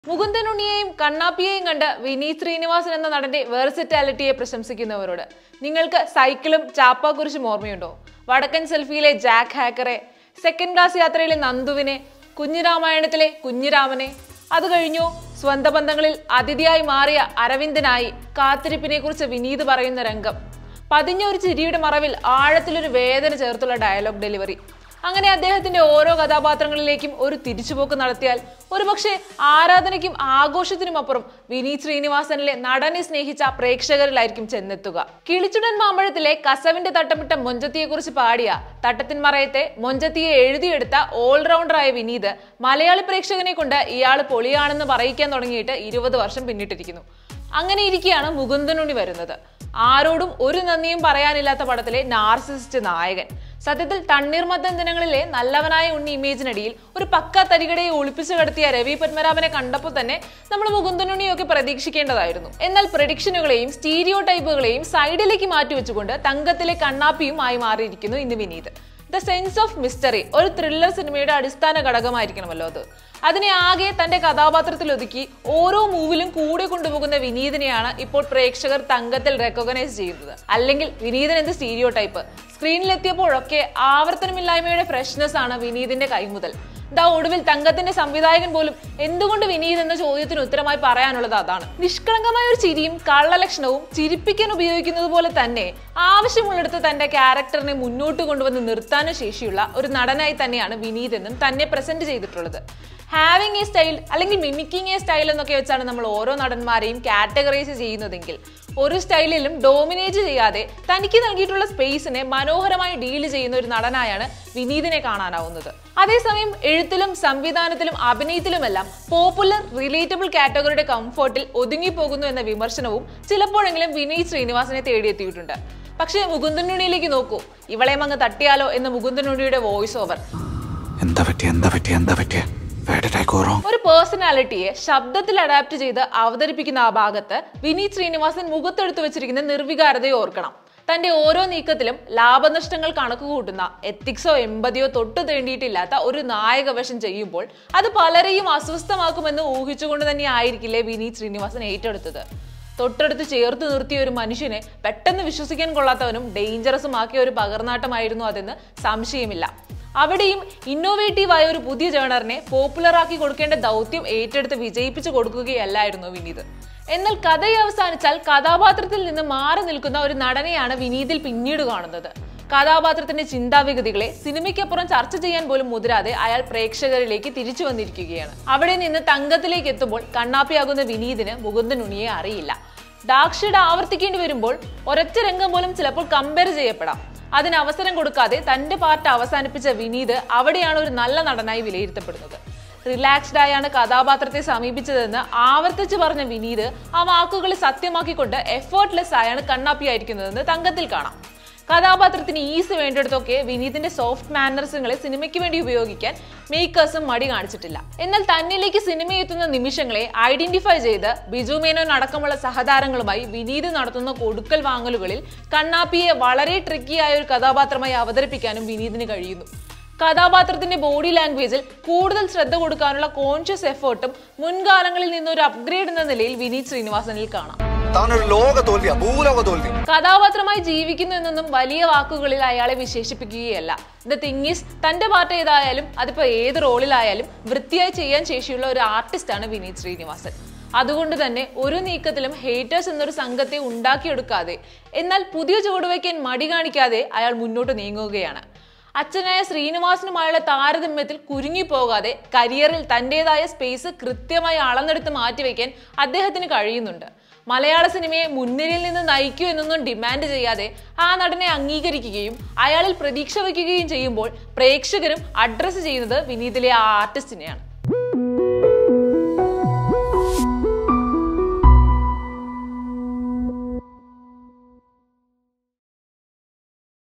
മുകുന്ദനുണ്ണിയെയും കണ്ണാപ്പിയെയും കണ്ട് വിനീത് ശ്രീനിവാസൻ എന്ന നടന്റെ വേഴ്സിറ്റാലിറ്റിയെ പ്രശംസിക്കുന്നവരോട് നിങ്ങൾക്ക് സൈക്കിളും ചാപ്പാക്കുരിശും ഓർമ്മയുണ്ടോ വടക്കൻ സെൽഫിയിലെ ജാക്ക് ഹാക്കറെ സെക്കൻഡ് ക്ലാസ് യാത്രയിലെ നന്ദുവിനെ കുഞ്ഞിരാമായണത്തിലെ കുഞ്ഞിരാമനെ അത് കഴിഞ്ഞു സ്വന്ത ബന്ധങ്ങളിൽ അതിഥിയായി മാറിയ അരവിന്ദനായി കാത്തിരിപ്പിനെ കുറിച്ച് വിനീത് പറയുന്ന രംഗം പതിഞ്ഞ ഒരു ചിരിയുടെ മറവിൽ ആഴത്തിലൊരു വേദന ചേർത്തുള്ള ഡയലോഗ് ഡെലിവറി അങ്ങനെ അദ്ദേഹത്തിന്റെ ഓരോ കഥാപാത്രങ്ങളിലേക്കും ഒരു തിരിച്ചുപോക്ക് നടത്തിയാൽ ഒരുപക്ഷെ ആരാധനയ്ക്കും ആഘോഷത്തിനും അപ്പുറം വിനീത് ശ്രീനിവാസനിലെ നടനെ സ്നേഹിച്ച പ്രേക്ഷകരിലായിരിക്കും ചെന്നെത്തുക കിളിച്ചുടൻ മാമ്പഴത്തിലെ കസവിന്റെ തട്ടമിട്ട മൊഞ്ചത്തിയെ കുറിച്ച് പാടിയ തട്ടത്തിൻ മറയത്തെ മൊഞ്ചത്തിയെ എഴുതിയെടുത്ത ഓൾറൗണ്ടറായ വിനീത് മലയാളി പ്രേക്ഷകനെ കൊണ്ട് ഇയാൾ പൊളിയാണെന്ന് പറയിക്കാൻ തുടങ്ങിയിട്ട് ഇരുപത് വർഷം പിന്നിട്ടിരിക്കുന്നു അങ്ങനെ ഇരിക്കെയാണ് മുകുന്ദനുണ്ണി വരുന്നത് ആരോടും ഒരു നന്ദിയും പറയാനില്ലാത്ത പടത്തിലെ നാർസിസ്റ്റ് നായകൻ സത്യത്തിൽ തണ്ണീർമത്തൻ ദിനങ്ങളിലെ നല്ലവനായ ഉണ്ണി ഇമേജിനടിയിൽ ഒരു പക്ക തരികടയെ ഒളിപ്പിച്ചു കടത്തിയ രവി പത്മനാഭനെ കണ്ടപ്പോൾ തന്നെ നമ്മൾ മുകുന്ദനുണ്ണിയൊക്കെ പ്രതീക്ഷിക്കേണ്ടതായിരുന്നു എന്നാൽ പ്രഡിക്ഷനുകളെയും സ്റ്റീരിയോ ടൈപ്പുകളെയും സൈഡിലേക്ക് മാറ്റിവെച്ചുകൊണ്ട് തങ്കത്തിലെ കണ്ണാപ്പിയും ആയി മാറിയിരിക്കുന്നു ഇന്ന് Vineeth the sense of mystery ഒരു ത്രില്ലർ സിനിമയുടെ അടിസ്ഥാന ഘടകമായിരിക്കണമല്ലോ അത് അതിനെ ആകെ തന്റെ കഥാപാത്രത്തിൽ ഒതുക്കി ഓരോ മൂവിലും കൂടെ കൊണ്ടുപോകുന്ന വിനീതിനെയാണ് ഇപ്പോൾ പ്രേക്ഷകർ തങ്കത്തിൽ റെക്കഗ്നൈസ് ചെയ്യുന്നത് അല്ലെങ്കിൽ വിനീതൻ എന്ത് സ്റ്റീരിയോ ടൈപ്പ് സ്ക്രീനിലെത്തിയപ്പോഴൊക്കെ ആവർത്തനമില്ലായ്മയുടെ ഫ്രഷ്നെസ് ആണ് വിനീതിന്റെ കൈമുതൽ ദാ ഒടുവിൽ തങ്കത്തിന്റെ സംവിധായകൻ പോലും എന്തുകൊണ്ട് വിനീത് എന്ന ചോദ്യത്തിന് ഉത്തരമായി പറയാനുള്ളത് അതാണ് നിഷ്കളങ്കമായ ഒരു ചിരിയും കള്ളലക്ഷണവും ചിരിപ്പിക്കാൻ ഉപയോഗിക്കുന്നത് പോലെ തന്നെ ആവശ്യമുള്ളിടത്ത് തന്റെ ക്യാരക്ടറിനെ മുന്നോട്ട് കൊണ്ടുവന്ന് നിർത്താനും ശേഷിയുള്ള ഒരു നടനായി തന്നെയാണ് വിനീത് എന്നും തന്നെ പ്രസന്റ് ചെയ്തിട്ടുള്ളത് ഹാവിങ് എ സ്റ്റൈൽ അല്ലെങ്കിൽ മിമിക്കിങ് എ സ്റ്റൈൽ എന്നൊക്കെ വെച്ചാണ് നമ്മൾ ഓരോ നടന്മാരെയും കാറ്റഗറൈസ് ചെയ്യുന്നതെങ്കിൽ ഒരു സ്റ്റൈലിലും ഡോമിനേറ്റ് ചെയ്യാതെ തനിക്ക് നൽകിയിട്ടുള്ള സ്പേസിനെ മനോഹരമായി ഡീൽ ചെയ്യുന്ന ഒരു നടനായാണ് വിനീതിനെ കാണാനാവുന്നത് അതേസമയം എഴുത്തിലും സംവിധാനത്തിലും അഭിനയത്തിലുമെല്ലാം പോപ്പുലർ റിലേറ്റബിൾ കാറ്റഗറിയുടെ കംഫർട്ടിൽ ഒതുങ്ങിപ്പോകുന്നു എന്ന വിമർശനവും ചിലപ്പോഴെങ്കിലും വിനീത് ശ്രീനിവാസനെ തേടിയെത്തിയിട്ടുണ്ട് പക്ഷേ മുകുന്ദനുണ്ണിയിലേക്ക് നോക്കൂ ഇവളെയും അങ്ങ് തട്ടിയാലോ എന്ന മുകുന്ദനുണ്ണിയുടെ വോയിസ് ഓവർ എന്താ പറ്റിയ എന്താ പറ്റിയ എന്താ പറ്റിയ Where did I go wrong? ഒരു പേഴ്സണാലിറ്റിയെ ശബ്ദത്തിൽ അഡാപ്റ്റ് ചെയ്ത് അവതരിപ്പിക്കുന്ന ആ ഭാഗത്ത് വിനീത് ശ്രീനിവാസൻ മുഖത്തെടുത്തു വെച്ചിരിക്കുന്ന നിർവികാരതയെ ഓർക്കണം തന്റെ ഓരോ നീക്കത്തിലും ലാഭനഷ്ടങ്ങൾ കണക്ക് കൂട്ടുന്ന എത്തിക്സോ എമ്പതിയോ തൊട്ടു തേണ്ടിയിട്ടില്ലാത്ത ഒരു നായക വേഷം ചെയ്യുമ്പോൾ അത് പലരെയും അസ്വസ്ഥമാക്കുമെന്ന് ഊഹിച്ചുകൊണ്ട് തന്നെ ആയിരിക്കില്ലേ വിനീത് ശ്രീനിവാസൻ ഏറ്റെടുത്തത് തൊട്ടടുത്ത് ചേർത്ത് നിർത്തിയ ഒരു മനുഷ്യനെ പെട്ടെന്ന് വിശ്വസിക്കാൻ കൊള്ളാത്തവനും ഡേഞ്ചറസും ആക്കിയ ഒരു പകർനാട്ടമായിരുന്നു അതെന്ന് സംശയമില്ല അവിടെയും ഇന്നോവേറ്റീവായ ഒരു പുതിയ ജേണറിനെ പോപ്പുലർ ആക്കി കൊടുക്കേണ്ട ദൗത്യം ഏറ്റെടുത്ത് വിജയിപ്പിച്ചു കൊടുക്കുകയല്ലായിരുന്നു വിനീത് എന്നാൽ കഥയെ അവസാനിച്ചാൽ കഥാപാത്രത്തിൽ നിന്ന് മാറി നിൽക്കുന്ന ഒരു നടനെയാണ് വിനീതിൽ പിന്നീട് കാണുന്നത് കഥാപാത്രത്തിന്റെ ചിന്താവിഗതികളെ സിനിമയ്ക്കപ്പുറം ചർച്ച ചെയ്യാൻ പോലും മുതിരാതെ അയാൾ പ്രേക്ഷകരിലേക്ക് തിരിച്ചു വന്നിരിക്കുകയാണ് അവിടെ നിന്ന് തങ്കത്തിലേക്ക് എത്തുമ്പോൾ കണ്ണാപ്പിയാകുന്ന വിനീതിന് മുകുന്ദനുണ്ണിയെ അറിയില്ല ഡാർക്ക് ഷെയ്ഡ് ആവർത്തിക്കേണ്ടി വരുമ്പോൾ ഒരൊറ്റ രംഗം പോലും ചിലപ്പോൾ കമ്പയർ ചെയ്യപ്പെടാം അതിന് അവസരം കൊടുക്കാതെ തന്റെ പാർട്ട് അവസാനിപ്പിച്ച വിനീത് അവിടെയാണ് ഒരു നല്ല നടനായി വിലയിരുത്തപ്പെടുന്നത് റിലാക്സ്ഡ് ആയാണ് കഥാപാത്രത്തെ സമീപിച്ചതെന്ന് ആവർത്തിച്ച് പറഞ്ഞ വിനീത് ആ വാക്കുകളെ സത്യമാക്കിക്കൊണ്ട് എഫേർട്ട്ലെസ് ആയാണ് കണ്ണാപ്പിയായിരിക്കുന്നതെന്ന് തങ്കത്തിൽ കാണാം കഥാപാത്രത്തിന് ഈസ് വേണ്ടിടത്തൊക്കെ വിനീതിന്റെ സോഫ്റ്റ് മാനർസുകളെ സിനിമയ്ക്ക് വേണ്ടി ഉപയോഗിക്കാൻ മേക്കേഴ്സും മടി കാണിച്ചിട്ടില്ല എന്നാൽ തന്നിലേക്ക് സിനിമ എത്തുന്ന നിമിഷങ്ങളെ ഐഡന്റിഫൈ ചെയ്ത് ബിജു മേനോൻ അടക്കമുള്ള സഹതാരങ്ങളുമായി വിനീത് നടത്തുന്ന കൊടുക്കൽ വാങ്ങലുകളിൽ കണ്ണാപ്പിയെ വളരെ ട്രിക്കിയായ ഒരു കഥാപാത്രമായി അവതരിപ്പിക്കാനും വിനീതിന് കഴിയുന്നു കഥാപാത്രത്തിന്റെ ബോഡി ലാംഗ്വേജിൽ കൂടുതൽ ശ്രദ്ധ കൊടുക്കാനുള്ള കോൺഷ്യസ് എഫേർട്ടും മുൻകാലങ്ങളിൽ നിന്നൊരു അപ്ഗ്രേഡ് എന്ന നിലയിൽ വിനീത് ശ്രീനിവാസനിൽ കാണാം താനൊരു ലോക തോൽവിയാ ഭൂലോക തോൽവി കഥാപാത്രമായി ജീവിക്കുന്നു എന്നൊന്നും വലിയ വാക്കുകളിൽ അയാളെ വിശേഷിപ്പിക്കുകയല്ല ദ തിങ് ഈസ് തന്റെ പാർട്ട് ഏതായാലും അതിപ്പോ ഏത് റോളിലായാലും വൃത്തിയായി ചെയ്യാൻ ശേഷിയുള്ള ഒരു ആർട്ടിസ്റ്റാണ് വിനീത് ശ്രീനിവാസൻ അതുകൊണ്ട് തന്നെ ഒരു നീക്കത്തിലും ഹേറ്റേഴ്സ് എന്നൊരു സംഘത്തെ ഉണ്ടാക്കിയെടുക്കാതെ എന്നാൽ പുതിയ ചുവടുവയ്ക്കാൻ മടി കാണിക്കാതെ അയാൾ മുന്നോട്ട് നീങ്ങുകയാണ് അച്ഛനായ ശ്രീനിവാസനുമായുള്ള താരതമ്യത്തിൽ കുരുങ്ങിപ്പോകാതെ കരിയറിൽ തന്റേതായ സ്പേസ് കൃത്യമായി അളന്നെടുത്ത് മാറ്റിവെക്കാൻ അദ്ദേഹത്തിന് കഴിയുന്നുണ്ട് മലയാള സിനിമയെ മുൻനിരയിൽ നിന്ന് നയിക്കൂ എന്നൊന്നും ഡിമാൻഡ് ചെയ്യാതെ ആ നടനെ അംഗീകരിക്കുകയും അയാളിൽ പ്രതീക്ഷ വയ്ക്കുകയും ചെയ്യുമ്പോൾ പ്രേക്ഷകരും അഡ്രസ്സ് ചെയ്യുന്നത് വിനീതിലെ ആ ആർട്ടിസ്റ്റിനെയാണ്